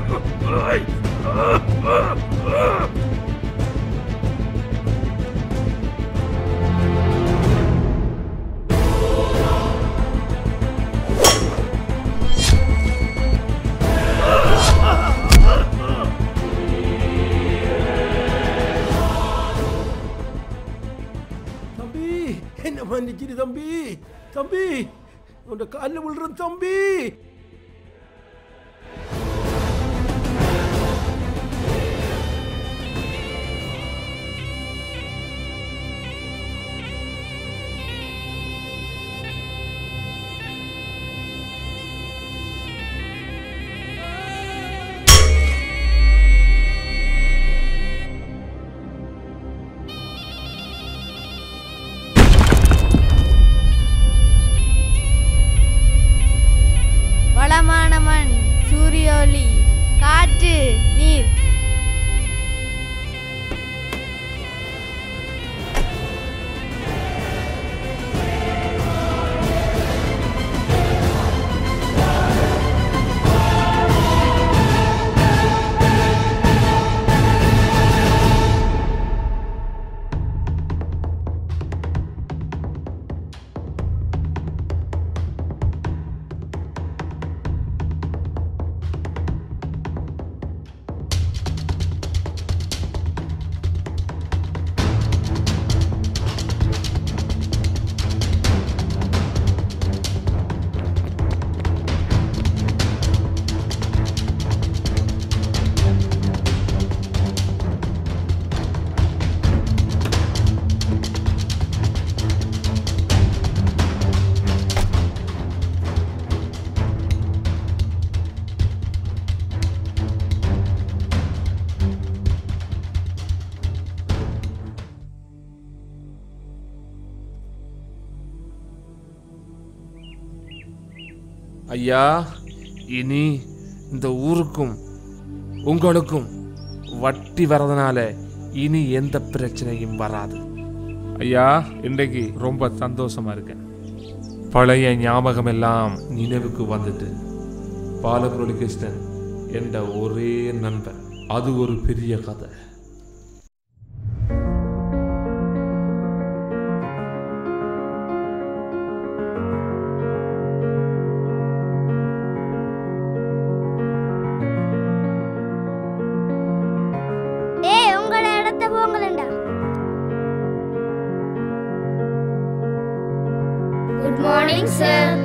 தம்பி என்ன மன்னிச்சிரு தம்பி தம்பி உன் காலில் விழுறேன் தம்பி வளமான மண் சூரிய ஒளி காற்று நீர் ஐயா இனி இந்த ஊருக்கும் உங்களுக்கும் வட்டி வரதுனால இனி எந்த பிரச்சனையும் வராது ஐயா இன்றைக்கு ரொம்ப சந்தோஷமா இருக்கேன் பழைய ஞாபகம் எல்லாம் நினைவுக்கு வந்துட்டு பாலகுருடி கிருஷ்ணன் என்ற ஒரே நண்பன் அது ஒரு பெரிய கதை ஏய் உங்களோட இடத்த போங்களேண்டா குட் மார்னிங் சார்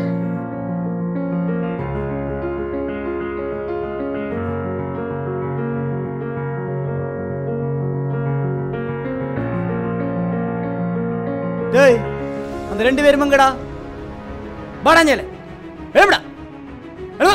டேய் அந்த ரெண்டு பேரும் எங்கடா பாடாஞ்சல எழுப்படா எழு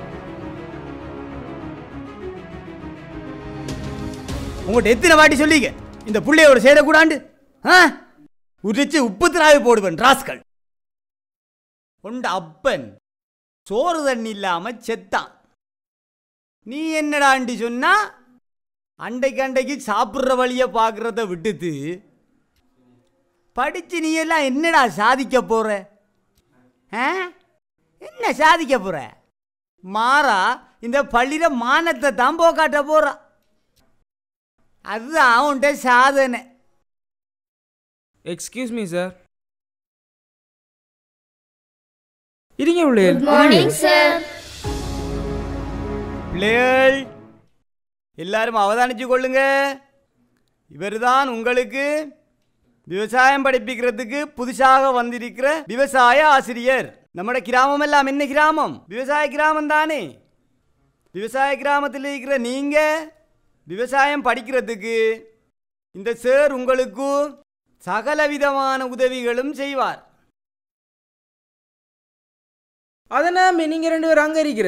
உங்கள்கிட்ட எத்தனை வாட்டி சொல்லிக்க இந்த புள்ளையோட சேரக்கூடாண்டு ஆ உரிச்சு உப்பு திராவி போடுவேன் ராஸ்கள் உண்ட அப்பன் சோறு தண்ணி இல்லாம செத்தான் நீ என்னடாண்டி சொன்னா அண்டைக்கு அண்டைக்கு சாப்பிட்ற வழியை பார்க்குறத விட்டுட்டு படிச்சு நீ எல்லாம் என்னடா சாதிக்க போற ஆ? என்ன சாதிக்க போற மாறா இந்த பள்ளியில மானத்தை தான் போக்காட்ட போற அதுதான் அவன்கிட்ட சாதனை எக்ஸ்கியூஸ் மீ சார் இருங்க உள்ளே குட் மார்னிங் சார் பிள்ளைகள் எல்லாரும் அவதானிச்சு கொள்ளுங்க இவர்தான் உங்களுக்கு விவசாயம் படிப்பிக்கிறதுக்கு புதுசாக வந்திருக்கிற விவசாய ஆசிரியர் நம்ம கிராமம் எல்லாம் என்ன கிராமம் விவசாய கிராமம் தானே விவசாய கிராமத்தில் இருக்கிற நீங்க விவசாயம் படிக்கிறதுக்கு இந்த சார் உங்களுக்கு சகல விதமான உதவிகளும் செய்வார் அதனாமே நீங்க ரெண்டு பேரும் அங்க இருக்கிற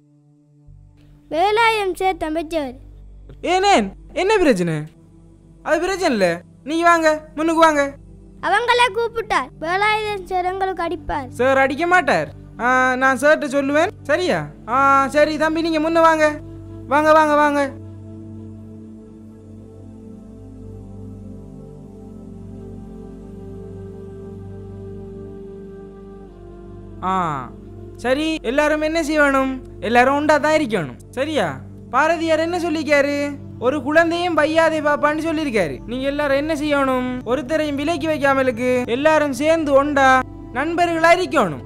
வேலாயம் சார் தம்பச்சவர் ஏனேன் என்ன பிரச்சனை அது பிரச்சனை இல்லை நீங்க வாங்க முன்னுக்கு வாங்க அவங்கள கூப்பிட்டார் வேலாயுதம் சார் உங்களுக்கு அடிப்பார் சார் அடிக்க மாட்டார் ஆ, நான் சார்கிட்ட சொல்லுவேன் சரியா ஆ சரி தம்பி நீங்க முன்ன வாங்க வாங்க வாங்க வாங்க ஆ சரி எல்லாரும் என்ன செய்யணும் எல்லாரும் உண்டா தான் இருக்கணும் சரியா பாரதியார் என்ன சொல்லிக்காரு ஒரு குழந்தையும் பையாதை பாப்பான்னு சொல்லியிருக்காரு நீங்க எல்லாரும் என்ன செய்யணும் ஒருத்தரையும் விலைக்கு வைக்காமலுக்கு எல்லாரும் சேர்ந்து ஒண்டா நண்பர்களா இருக்கணும்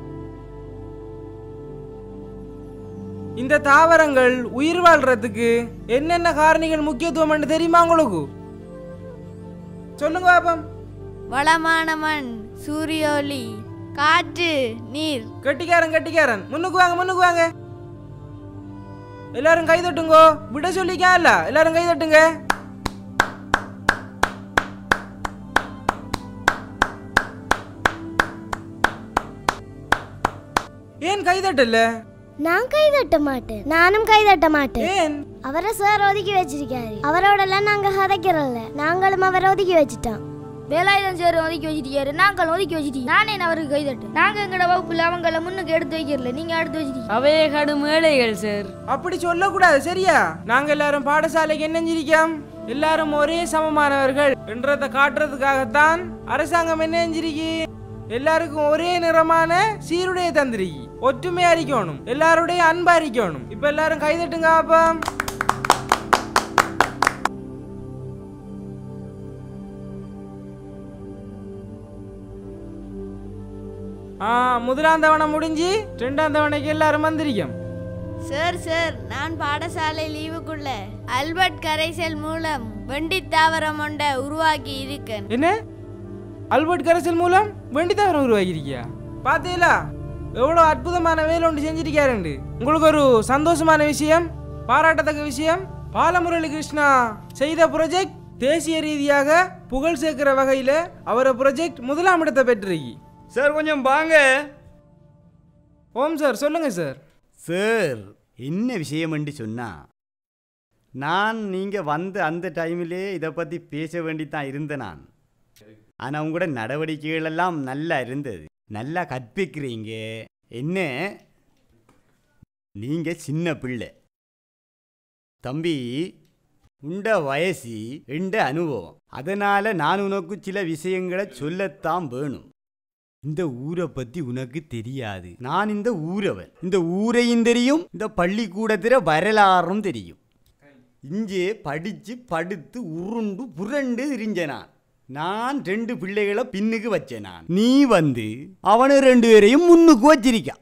இந்த தாவரங்கள் உயிர் வாழ்றதுக்கு என்னென்ன காரணிகள் முக்கியத்துவம் தெரியுமா உங்களுக்கு சொல்லுங்க பாப்பம் வளமான மண் சூரிய ஒளி காற்று நீர் கட்டிக்காரன் கட்டிக்காரன் முன்னுக்கு வாங்க முன்னுக்கு வாங்க எல்லாரும் கை தட்டுங்கோ விட சொல்லிக்கல எல்லாரும் கை தட்டுங்க ஏன் கை தட்டல நான் கை தட்ட மாட்டேன் நானும் கை தட்ட மாட்டேன் ஏன் அவரை சார் ஒதுக்கி வச்சிருக்காரு அவரோட எல்லாம் நாங்க கதைக்கிறோம்ல நாங்களும் அவரை ஒதுக்கி வச்சுட்டோம் வேலாயுதம் சார் ஒதுக்கி வச்சிருக்காரு நாங்கள் ஒதுக்கி வச்சிட்டீங்க நானே அவருக்கு கைதட்டு நாங்க எங்கட வகுப்புல அவங்கள முன்னுக்கு எடுத்து வைக்கிறல நீங்க எடுத்து வச்சிட்டீங்க அவையே கடும் ஏழைகள் சார் அப்படி சொல்லக்கூடாது சரியா நாங்க எல்லாரும் பாடசாலைக்கு என்ன செஞ்சிருக்கோம் எல்லாரும் ஒரே சமமானவர்கள் என்றதை காட்டுறதுக்காகத்தான் அரசாங்கம் என்ன செஞ்சிருக்கு எல்லாருக்கும் ஒரே நிறமான சீருடைய தந்திரிக்கு ஒற்றுமையா இருக்கணும் எல்லாருடைய அன்பா இருக்கணும் இப்ப எல்லாரும் கைதட்டுங்க அப்பா ஆ முதலாம் தவணை முடிஞ்சு ரெண்டாம் தவணைக்கு எல்லாரும் வந்திருக்கோம் சார் சார் நான் பாடசாலை லீவுக்குள்ள அல்பர்ட் கரைசல் மூலம் வெண்டி தாவரம் ஒன்றை உருவாக்கி இருக்கேன் என்ன அல்பர்ட் கரைசல் மூலம் வெண்டி தாவரம் உருவாக்கியிருக்கியா பார்த்தீங்களா எவ்வளோ அற்புதமான வேலை ஒன்று செஞ்சிருக்காருண்டு உங்களுக்கு ஒரு சந்தோஷமான விஷயம் பாராட்டத்தக்க விஷயம் பாலமுரளி கிருஷ்ணா செய்த ப்ரொஜெக்ட் தேசிய ரீதியாக புகழ் சேர்க்கிற வகையில் அவரை ப்ரொஜெக்ட் முதலாம் இடத்தை பெற்றிருக்கி சார் கொஞ்சம் வாங்க ஓம் சார் சொல்லுங்க சார் சார் என்ன விஷயம் என்று சொன்னா நான் நீங்கள் வந்த அந்த டைமிலே இதை பற்றி பேச வேண்டி தான் இருந்தேன் நான் ஆனால் உங்களோட நடவடிக்கைகள் எல்லாம் நல்லா இருந்தது நல்லா கற்பிக்கிறீங்க என்ன நீங்கள் சின்ன பிள்ளை தம்பி உண்ட வயசு எண்ட அனுபவம் அதனால் நான் உனக்கு சில விஷயங்களை சொல்லத்தான் வேணும் இந்த ஊரை பத்தி உனக்கு தெரியாது நான் இந்த ஊரவன் இந்த ஊரையும் தெரியும் இந்த பள்ளிக்கூடத்தில வரலாறும் தெரியும் இங்கே படிச்சு படுத்து உருண்டு புரண்டு திரிஞ்ச நான் நான் ரெண்டு பிள்ளைகளை பின்னுக்கு வச்சேன் நான் நீ வந்து அவனு ரெண்டு பேரையும் முன்னுக்கு வச்சிருக்கான்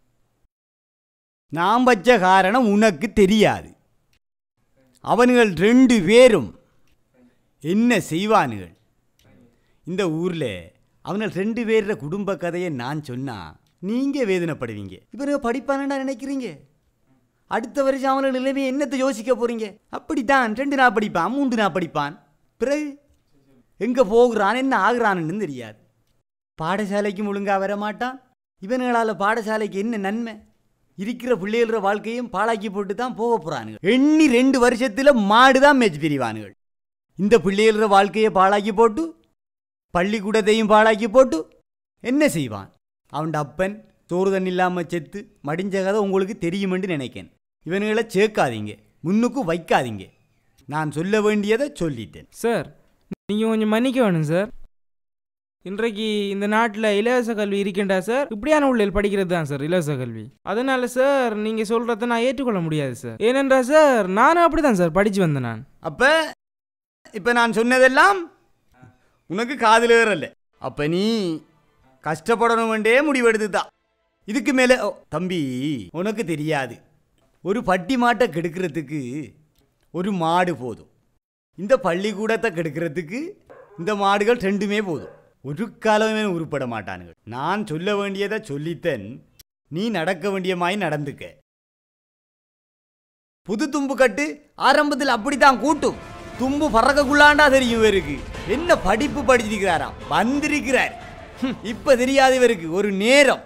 நான் வச்ச காரணம் உனக்கு தெரியாது அவனுகள் ரெண்டு பேரும் என்ன செய்வானுகள் இந்த ஊரில் அவனால் ரெண்டு பேர குடும்ப கதையை நான் சொன்னா நீங்கள் வேதனைப்படுவீங்க இவனுங்க படிப்பானடா நினைக்கிறீங்க அடுத்த வருஷம் அவனோட நிலைமையை என்னத்தை யோசிக்க போறீங்க அப்படித்தான் ரெண்டு நாள் படிப்பான் மூன்று நாள் படிப்பான் பிறகு எங்கே போகிறான் என்ன ஆகுறான்னு தெரியாது பாடசாலைக்கும் ஒழுங்கா வர மாட்டான் இவனுங்களால் பாடசாலைக்கு என்ன நன்மை இருக்கிற பிள்ளைகள வாழ்க்கையும் பாழாக்கி போட்டு தான் போக போகிறானுங்க எண்ணி ரெண்டு வருஷத்தில் மாடு தான் மேய்ச்சி பிரிவானுகள் இந்த பிள்ளைகள வாழ்க்கையை பாழாக்கி போட்டு பள்ளிக்கூடத்தையும் பாழாக்கி போட்டு என்ன செய்வான் அவன் அப்பன் சோறு தண்ணி இல்லாமல் செத்து மடிஞ்ச கதை உங்களுக்கு தெரியுமென்று நினைக்கேன் இவனுங்களை சேர்க்காதீங்க முன்னுக்கு வைக்காதீங்க நான் சொல்ல வேண்டியதை சொல்லிட்டேன் சார் நீங்கள் கொஞ்சம் மன்னிக்க வேணும் சார் இன்றைக்கு இந்த நாட்டில் இலவச கல்வி இருக்கின்றா சார் இப்படியான உள்ளில் படிக்கிறது தான் சார் இலவச கல்வி அதனால சார் நீங்கள் சொல்கிறத நான் ஏற்றுக்கொள்ள முடியாது சார் ஏனென்றா சார் நானும் அப்படி தான் சார் படித்து வந்தேன் நான் அப்போ இப்போ நான் சொன்னதெல்லாம் உனக்கு காதில் ஏறல அப்போ நீ கஷ்டப்படணுமெண்டே முடிவெடுத்து தான் இதுக்கு மேலே ஓ, தம்பி உனக்கு தெரியாது ஒரு பட்டி மாட்டை கெடுக்கிறதுக்கு ஒரு மாடு போதும் இந்த பள்ளிக்கூடத்தை கெடுக்கிறதுக்கு இந்த மாடுகள் ரெண்டுமே போதும் ஒரு காலமே உருப்பட மாட்டானுங்க நான் சொல்ல வேண்டியதை சொல்லித்தன் நீ நடக்க வேண்டிய மாதிரி நடந்துக்க புது தும்பு கட்டு ஆரம்பத்தில் அப்படித்தான் கூட்டும் தும்பு பறக்கக்குள்ளாண்டா தெரியும் இவருக்கு என்ன படிப்பு படிச்சிருக்கிறாராம் வந்திருக்கிறார் ஹம், இப்ப தெரியாது இவருக்கு ஒரு நேரம்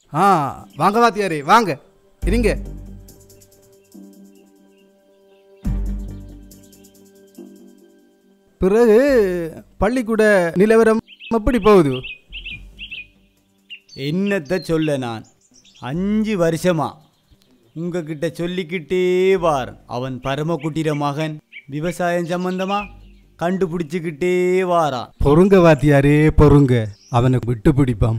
ஆ வாங்க வாத்தியாரே வாங்க இருங்க பிறகு பள்ளிக்கூட நிலவரம் எப்படி போகுது என்னத்தை சொல்ல நான் அஞ்சு வருஷமா உங்ககிட்ட சொல்லிக்கிட்டே வார் அவன் பரமக்குட்டிர மகன் விவசாயம் சம்பந்தமா கண்டுபிடிச்சிக்கிட்டே வாரான் பொறுங்க வாத்தியாரே பொறுங்க அவனுக்கு விட்டு பிடிப்பான்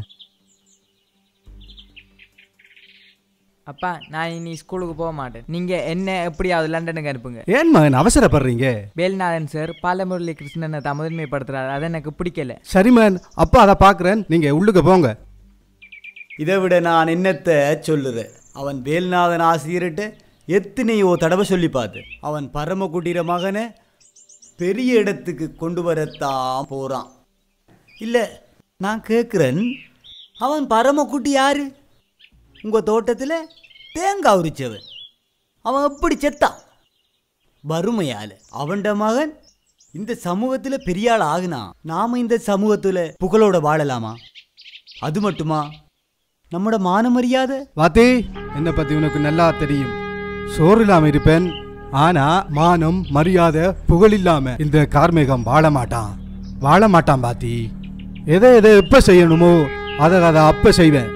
அப்பா நான் இனி ஸ்கூலுக்கு போக மாட்டேன் நீங்க என்ன எப்படியாவது லண்டனுக்கு அனுப்புங்க ஏன் மகன் அவசரப்படுறீங்க வேல்நாதன் சார் பாலமுரளி கிருஷ்ணனை தான் முதன்மைப்படுத்துறாரு அது எனக்கு பிடிக்கல சரி மகன் அப்பா அதை பார்க்குறேன் நீங்கள் உள்ளுக்கு போங்க இதை விட நான் என்னத்தை சொல்லுறேன் அவன் வேல்நாதன் ஆசிரியர்கிட்ட எத்தனையோ தடவை சொல்லி பார்த்து அவன் பரமக்குட்டிர மகனை பெரிய இடத்துக்கு கொண்டு வரத்தான் போகிறான் இல்லை நான் கேட்குறேன் அவன் பரமக்குட்டி யாரு உங்கள் தோட்டத்தில் தேங்காய் உரிச்சவன் அவன் எப்படி செத்தான் வறுமையால் அவன்ட மகன் இந்த சமூகத்தில் பெரிய ஆள் ஆகுனா நாம இந்த சமூகத்தில் புகழோட வாழலாமா அது மட்டுமா நம்மட மான மரியாதை வாத்தி என்னை பற்றி உனக்கு நல்லா தெரியும் சோறு இல்லாமல் இருப்பேன் ஆனா மானம் மரியாதை புகழ் இல்லாம இந்த கார்மேகம் வாழ மாட்டான் வாழ மாட்டான் பாத்தி எதை எதை எப்ப செய்யணுமோ அதை அதை அப்ப செய்வேன்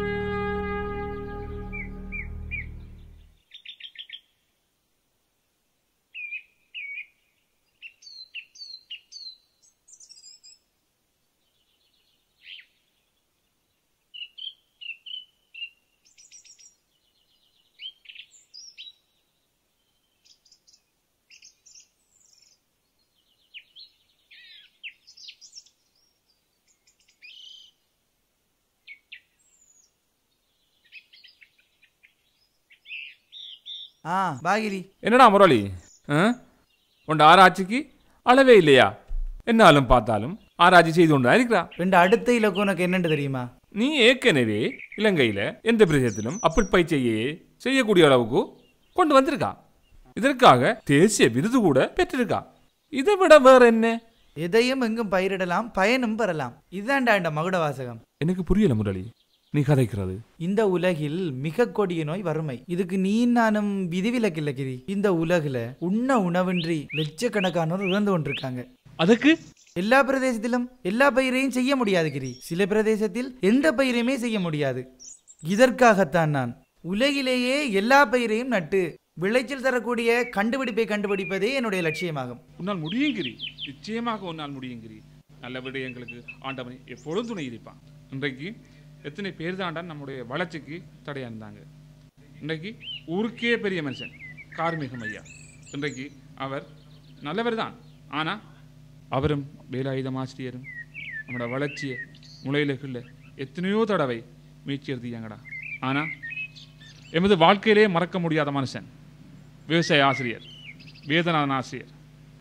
ஆ பாகிரி என்னடா முரளி ஆ? உண்ட ஆராய்ச்சிக்கு அளவே இல்லையா என்னாலும் பார்த்தாலும் ஆராய்ச்சி செய்து கொண்டு இருக்கிறா ரெண்டு அடுத்த இலக்கு உனக்கு என்னன்னு தெரியுமா நீ ஏற்கனவே இலங்கையில எந்த பிரதேசத்திலும் அப்பல் பயிற்சியை செய்யக்கூடிய அளவுக்கு கொண்டு வந்திருக்கா இதற்காக தேசிய விருது கூட பெற்றிருக்கா இதை விட வேற என்ன எதையும் எங்கும் பயிரிடலாம் பயனும் பெறலாம் இதுதான்டா இந்த மகுட வாசகம் எனக்கு புரியல முரளி நீ கதைக்கிறது இந்த உலகில் மிக கொடிய நோய் வறுமை இதுக்கு நீ நானும் விதிவிலக்கில்ல கிரி இந்த உலகில் உண்ண உணவின்றி லட்சக்கணக்கானோர் இறந்து கொண்டிருக்காங்க அதுக்கு எல்லா பிரதேசத்திலும் எல்லா பயிரையும் செய்ய முடியாது கிரி சில பிரதேசத்தில் எந்த பயிரையுமே செய்ய முடியாது இதற்காகத்தான் நான் உலகிலேயே எல்லா பயிரையும் நட்டு விளைச்சல் தரக்கூடிய கண்டுபிடிப்பை கண்டுபிடிப்பதே என்னுடைய லட்சியமாகும் உன்னால் முடியுங்கிரி நிச்சயமாக உன்னால் முடியுங்கிரி நல்ல விடயங்களுக்கு ஆண்டவனை எப்பொழுதும் துணை இருப்பான் இன்றைக்கு எத்தனை பேர் தாண்டான் நம்முடைய வளர்ச்சிக்கு தடையா இருந்தாங்க இன்றைக்கு ஊருக்கே பெரிய மனுஷன் கார்மிகம் ஐயா இன்றைக்கு அவர் நல்லவர் தான் ஆனால் அவரும் வேலாயுதம் ஆசிரியரும் நம்மளோட வளர்ச்சியை முளையிலுக்குள்ள எத்தனையோ தடவை முயற்சி எடுத்தீங்கடா ஆனால் எமது வாழ்க்கையிலே மறக்க முடியாத மனுஷன் விவசாய ஆசிரியர் வேதநாதன் ஆசிரியர்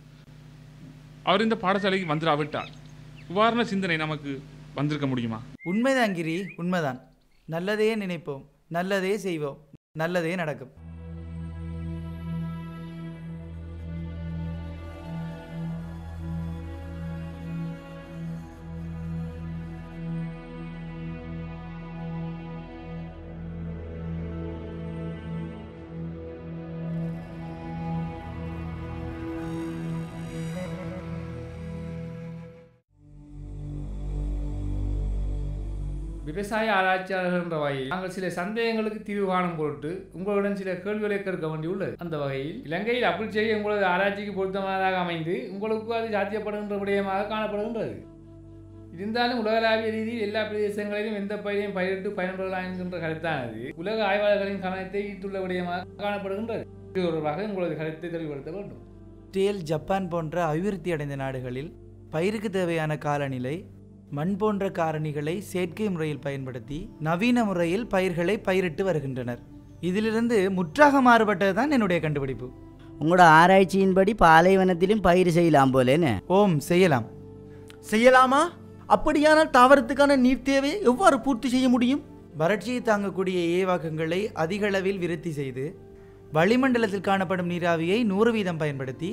அவர் இந்த பாடசாலைக்கு வந்துடாவிட்டால் இவ்வாறான சிந்தனை நமக்கு வந்திருக்க முடியுமா உண்மைதான் கிரி உண்மைதான் நல்லதே நினைப்போம் நல்லதே செய்வோம் நல்லதே நடக்கும் விவசாய ஆராய்ச்சியாளர்கள் என்ற வகையில் நாங்கள் சில சந்தேகங்களுக்கு தீர்வு காணும் பொருட்டு உங்களுடன் சில கேள்விகளை கேட்க வேண்டியுள்ளது அந்த வகையில் இலங்கையில் அப்படி செய்ய உங்களது ஆராய்ச்சிக்கு பொருத்தமானதாக அமைந்து உங்களுக்கு அது சாத்தியப்படுகின்ற விடயமாக காணப்படுகின்றது இருந்தாலும் உலகளாவிய ரீதியில் எல்லா பிரதேசங்களிலும் எந்த பயிரையும் பயிரிட்டு பயன்பெறலாம் என்கின்ற கருத்தானது உலக ஆய்வாளர்களின் கவனத்தை ஈர்த்துள்ள விடயமாக காணப்படுகின்றது இது தொடர்பாக உங்களது கருத்தை தெளிவுபடுத்த வேண்டும் இஸ்ரேல் ஜப்பான் போன்ற அபிவிருத்தி அடைந்த நாடுகளில் பயிருக்கு தேவையான காலநிலை மண் போன்ற காரணிகளை செயற்கை முறையில் பயன்படுத்தி நவீன முறையில் பயிர்களை பயிரிட்டு வருகின்றனர் இதிலிருந்து முற்றாக மாறுபட்டது தான் என்னுடைய கண்டுபிடிப்பு உங்களோட ஆராய்ச்சியின்படி பாலைவனத்திலும் பயிர் செய்யலாம் போலேன்னு ஓம் செய்யலாம் செய்யலாமா அப்படியானால் தாவரத்துக்கான நீர் தேவையை எவ்வாறு பூர்த்தி செய்ய முடியும் வறட்சியை தாங்கக்கூடிய ஏவாக்கங்களை அதிக அளவில் விருத்தி செய்து வளிமண்டலத்தில் காணப்படும் நீராவியை நூறு வீதம் பயன்படுத்தி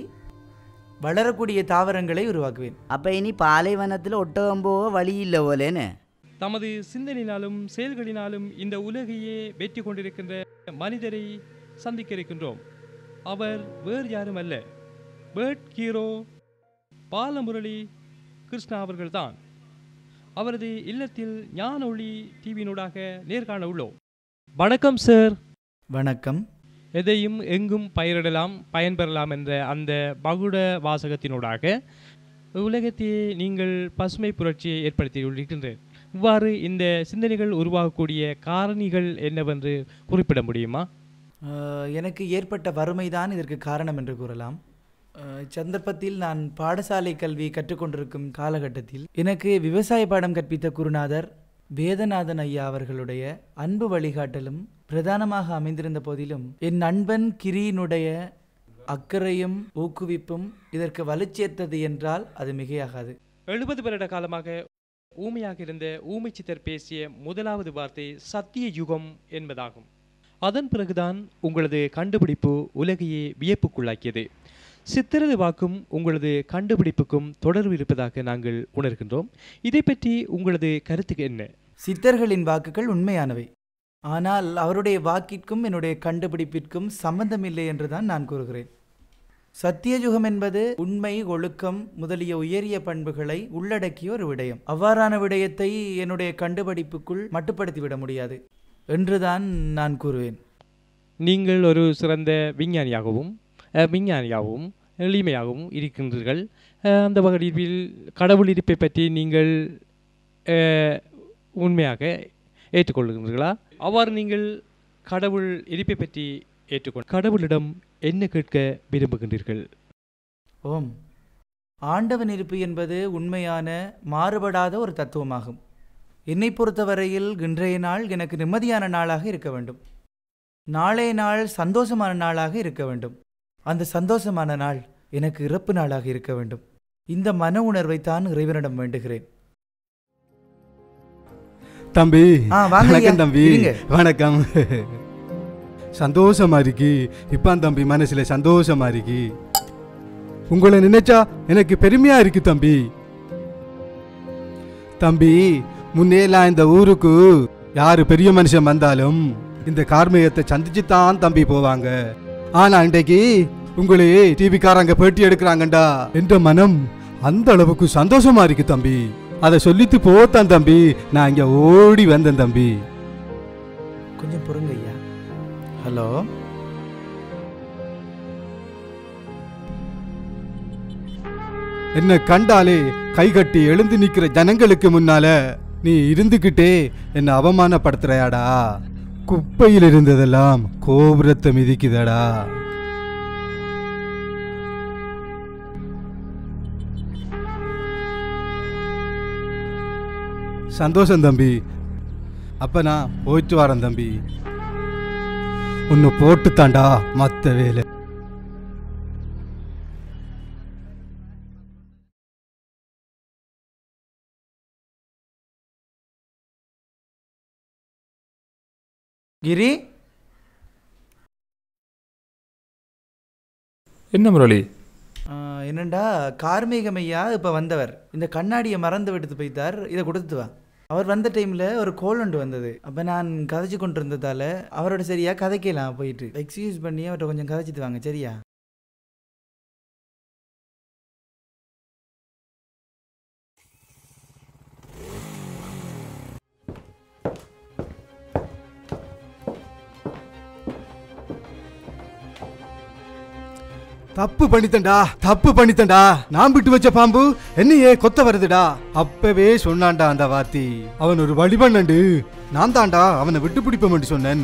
வளரக்கூடிய தாவரங்களை உருவாக்குவேன் அப்ப இனி பாலைவனத்தில் ஒட்டகம் போக வழி இல்லை போலேன்னு தமது சிந்தனையினாலும் செயல்களினாலும் இந்த உலகையே வெற்றி கொண்டிருக்கின்ற மனிதரை சந்திக்க இருக்கின்றோம் அவர் வேறு யாரும் அல்ல பேர்ட் ஹீரோ பாலமுரளி கிருஷ்ணா அவர்கள்தான் அவரது இல்லத்தில் ஞான ஒளி டிவியினூடாக நேர்காண உள்ளோம் வணக்கம் சார் வணக்கம் எதையும் எங்கும் பயிரிடலாம் பயன்பெறலாம் என்ற அந்த மகுட வாசகத்தினூடாக உலகத்தையே நீங்கள் பசுமை புரட்சியை ஏற்படுத்தியுள்ளீர்கள் இவ்வாறு இந்த சிந்தனைகள் உருவாகக்கூடிய காரணிகள் என்னவென்று குறிப்பிட முடியுமா அஹ், எனக்கு ஏற்பட்ட வறுமைதான் இதற்கு காரணம் என்று கூறலாம் அஹ், இச்சந்தர்ப்பத்தில் நான் பாடசாலை கல்வி கற்றுக்கொண்டிருக்கும் காலகட்டத்தில் எனக்கு விவசாய பாடம் கற்பித்த குருநாதர் வேதநாதன் ஐயா அவர்களுடைய அன்பு வழிகாட்டலும் பிரதானமாக அமைந்திருந்த போதிலும் என் நண்பன் கிரியினுடைய அக்கறையும் ஊக்குவிப்பும் இதற்கு வலுச்சேர்த்தது என்றால் அது மிகையாகாது எழுபது வருட காலமாக ஊமையாக இருந்த ஊமை சித்தர் பேசிய முதலாவது வார்த்தை சத்திய யுகம் என்பதாகும் அதன் பிறகுதான் உங்களது கண்டுபிடிப்பு உலகையே வியப்புக்குள்ளாக்கியது சித்தரது வாக்கும் உங்களது கண்டுபிடிப்புக்கும் தொடர்பு இருப்பதாக நாங்கள் உணர்கின்றோம் இதை பற்றி உங்களது கருத்துக்கு என்ன சித்தர்களின் வாக்குகள் உண்மையானவை ஆனால் அவருடைய வாக்கிற்கும் என்னுடைய கண்டுபிடிப்பிற்கும் சம்பந்தமில்லை என்றுதான் நான் கூறுகிறேன் சத்தியயுகம் என்பது உண்மை ஒழுக்கம் முதலிய உயரிய பண்புகளை உள்ளடக்கிய ஒரு விடயம் அவ்வாறான விடயத்தை என்னுடைய கண்டுபிடிப்புக்குள் மட்டுப்படுத்தி விட முடியாது என்றுதான் நான் கூறுவேன் நீங்கள் ஒரு சிறந்த விஞ்ஞானியாகவும் அஹ், விஞ்ஞானியாகவும் எளிமையாகவும் இருக்கின்றீர்கள் அஹ், அந்த வகையில் கடவுள் இருப்பை பற்றி நீங்கள் அஹ், உண்மையாக ஏற்றுக்கொள்கின்றீர்களா அவ்வாறு நீங்கள் கடவுள் இருப்பை பற்றி ஏற்றுக்கொள் கடவுளிடம் என்ன கேட்க விரும்புகின்றீர்கள் ஓம் ஆண்டவன் இருப்பு என்பது உண்மையான மாறுபடாத ஒரு தத்துவமாகும் என்னை பொறுத்தவரையில் இன்றைய நாள் எனக்கு நிம்மதியான நாளாக இருக்க வேண்டும் நாளைய நாள் சந்தோஷமான நாளாக இருக்க வேண்டும் அந்த சந்தோஷமான நாள் எனக்கு இறப்பு நாளாக இருக்க வேண்டும் இந்த மன உணர்வைத்தான் இறைவனிடம் வேண்டுகிறேன் தம்பி ஆ, வாங்க ஐயா. வணக்கம் தம்பி இருங்க. வணக்கம் சந்தோஷமா இருக்கு இப்பான் தம்பி மனசுல சந்தோஷமா இருக்கு உங்களை நினைச்சா எனக்கு பெருமையா இருக்கு தம்பி தம்பி முன்னேலாம் இந்த ஊருக்கு யாரு பெரிய மனுஷன் வந்தாலும் இந்த கார்மிகத்தை சந்திச்சு தான் தம்பி போவாங்க ஆனா இன்றைக்கு உங்களே டிவிக்காரங்க பேட்டி எடுக்கிறாங்கண்டா என்ற மனம் அந்த அளவுக்கு சந்தோஷமா இருக்கு தம்பி அதை சொல்லிட்டு போத்தான் தம்பி நான் இங்க ஓடி வந்தேன் தம்பி கொஞ்சம் பொறுங்க ஐயா ஹலோ என்ன கண்டாலே கை கட்டி எழுந்து நிக்கிற ஜனங்களுக்கு முன்னால நீ இருந்துகிட்டே என்ன அவமானப்படுத்துறையாடா குப்பையில் இருந்ததெல்லாம் கோபுரத்தை மிதிக்குதடா சந்தோஷம் தம்பி அப்ப நான் போயிட்டு வரேன் தம்பி உன்னை போட்டுத்தாண்டா மத்த வேலை கிரி என்ன முரளி ஆ, என்னண்டா கார்மேகம் ஐயா இப்போ வந்தவர் இந்த கண்ணாடியை மறந்து விடுத்து போய்த்தார் இதை கொடுத்துட்டு வா அவர் வந்த டைமில் ஒரு கோல் ஒன்று வந்தது அப்போ நான் கதைச்சு கொண்டு இருந்ததால அவரோட சரியா கதைக்கலாம் போயிட்டு எக்ஸ்கியூஸ் பண்ணி அவர்கிட்ட கொஞ்சம் கதைச்சிட்டு வாங்க சரியா தப்பு பண்ணித்தண்டா தப்பு பண்ணித்தண்டா நான் விட்டு வச்ச பாம்பு என்னையே கொத்த வருதுடா அப்பவே சொன்னான்டா அந்த வார்த்தி அவன் ஒரு வழிபண்ணண்டு நான் தான்டா அவனை விட்டு பிடிப்போம் சொன்னேன்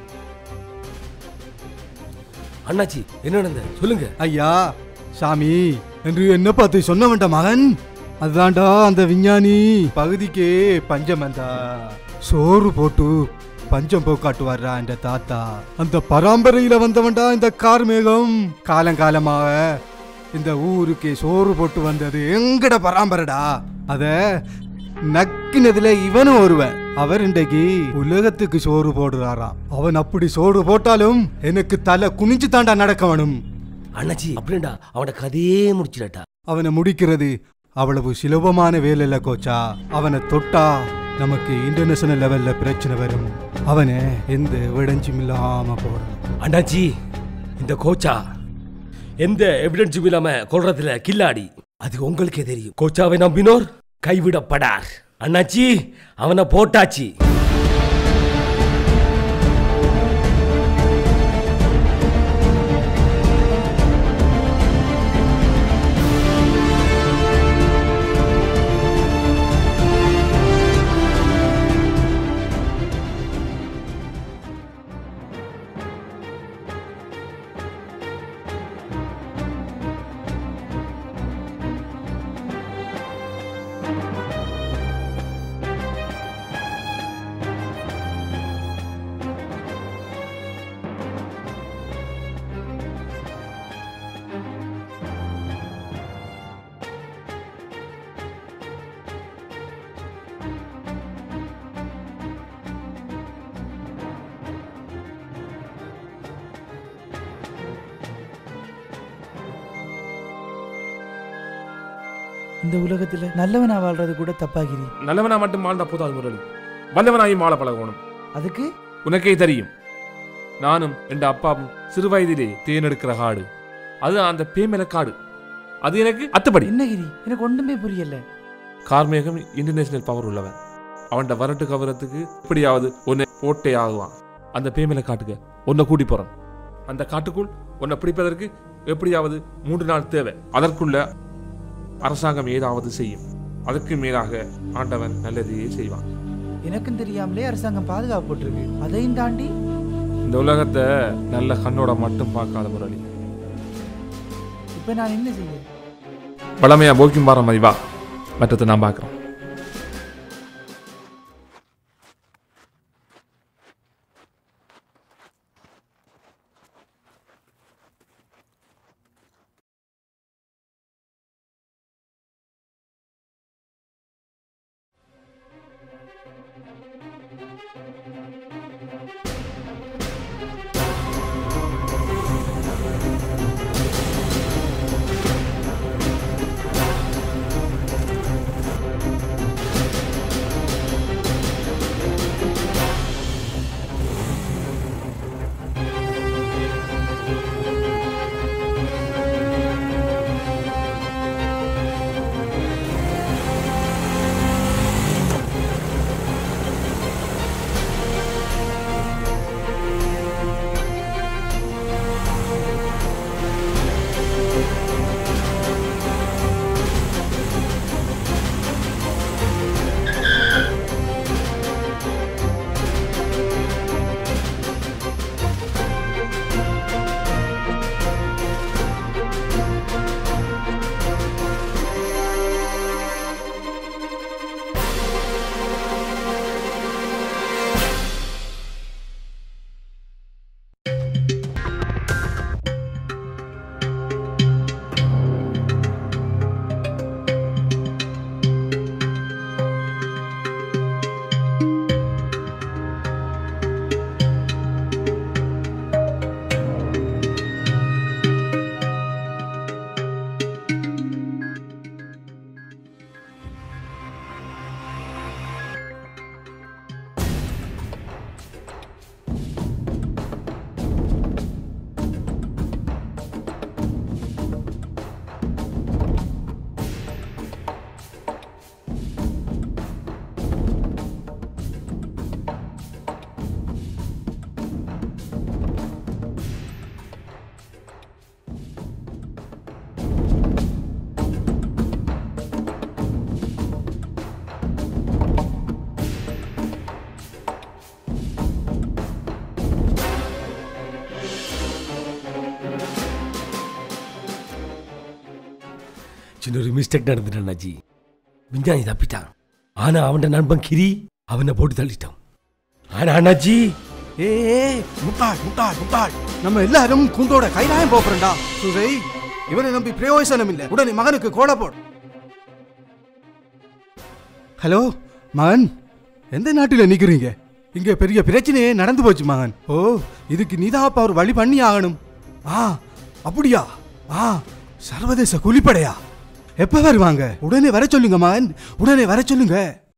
அண்ணாச்சி என்ன நடந்தது சொல்லுங்க ஐயா சாமி என்று என்ன பார்த்து சொன்னவன்டா மகன் அதுதான்டா அந்த விஞ்ஞானி பகுதிக்கே பஞ்சம் வந்தா சோறு போட்டு பஞ்சம் போக்காட்டுவாரா இந்த தாத்தா அந்த பரம்பரையில வந்தவன்டா இந்த கார்மேகம் காலங்காலமாக இந்த ஊருக்கு சோறு போட்டு வந்தது எங்கட பராம்பரடா அத நக்கினதுல இவனும் ஒருவன் அவர் இன்றைக்கு உலகத்துக்கு சோறு போடுறாராம் அவன் அப்படி சோறு போட்டாலும் எனக்கு தலை குனிஞ்சு தாண்டா நடக்க வேணும் அண்ணாச்சி அப்படின்டா அவனோட கதையே முடிச்சிடட்டா அவனை முடிக்கிறது அவ்வளவு சுலபமான வேலை இல்ல கோச்சா அவனை தொட்டா நமக்கு இன்டர்நேஷனல் லெவல்ல பிரச்சனை வரும் அவனை எந்த விடஞ்சும் இல்லாம போடணும் அண்ணாச்சி இந்த கோச்சா எந்த எவிடன்ஸும் இல்லாம கொள்றதுல கில்லாடி அது உங்களுக்கே தெரியும் கோச்சாவை நம்பினோர் கைவிடப்படார் அண்ணாச்சி அவனை போட்டாச்சு இந்த உலகத்துல நல்லவனா வாழ்றது கூட தப்பாகிரி நல்லவனா மட்டும் வாழ்ந்தா போதாது முரளி வல்லவனாயும் வாழ பழகணும் அதுக்கு உனக்கே தெரியும் நானும் என் அப்பாவும் சிறு வயதிலே தேனெடுக்கிற காடு அது அந்த பேமெல காடு அது எனக்கு அத்துப்படி என்னகிரி எனக்கு ஒண்ணுமே புரியல கார்மேகம் இன்டர்நேஷனல் பவர் உள்ளவன் அவன்கிட்ட வரட்டு கவரத்துக்கு எப்படியாவது உன்னை ஓட்டே ஆகுவான் அந்த பேமெல காட்டுக்கு உன்னை கூட்டி போறான் அந்த காட்டுக்குள் உன்னை பிடிப்பதற்கு எப்படியாவது மூன்று நாள் தேவை அதற்குள்ள அரசாங்கம் ஏதாவது செய்யும் அதற்கு மேலாக ஆண்டவன் நல்லதையே செய்வான் எனக்கும் தெரியாமலே அரசாங்கம் பாதுகாப்பு போட்டிருக்கு அதையும் தாண்டி இந்த உலகத்தை நல்ல கண்ணோட மட்டும் பார்க்காத முரளி இப்ப நான் என்ன செய்ய வளமையா போக்கியம் பாரு மாதிரி வா மற்றதை நான் பார்க்குறேன் சின்ன ஒரு மிஸ்டேக் நடந்துட்டான் அண்ணாச்சி விஞ்ஞானி தப்பிட்டான் ஆனா அவன் நண்பன் கிரி அவனை போட்டு தள்ளிட்டான் ஆனா அண்ணாச்சி ஏ முட்டாள் முட்டாள் முட்டாள் நம்ம எல்லாரும் குந்தோட கைலாயம் போறோம்டா சுவை இவனை நம்பி பிரயோஜனம் இல்லை உடனே மகனுக்கு கோல போடு ஹலோ மகன் எந்த நாட்டில் நிக்கிறீங்க இங்க பெரிய பிரச்சனையே நடந்து போச்சு மகன் ஓ இதுக்கு நீதாப்பா ஒரு வழி பண்ணி ஆகணும் ஆ அப்படியா ஆ சர்வதேச கூலிப்படையா எப்ப வருவாங்க உடனே வர சொல்லுங்க மகன் உடனே வர சொல்லுங்க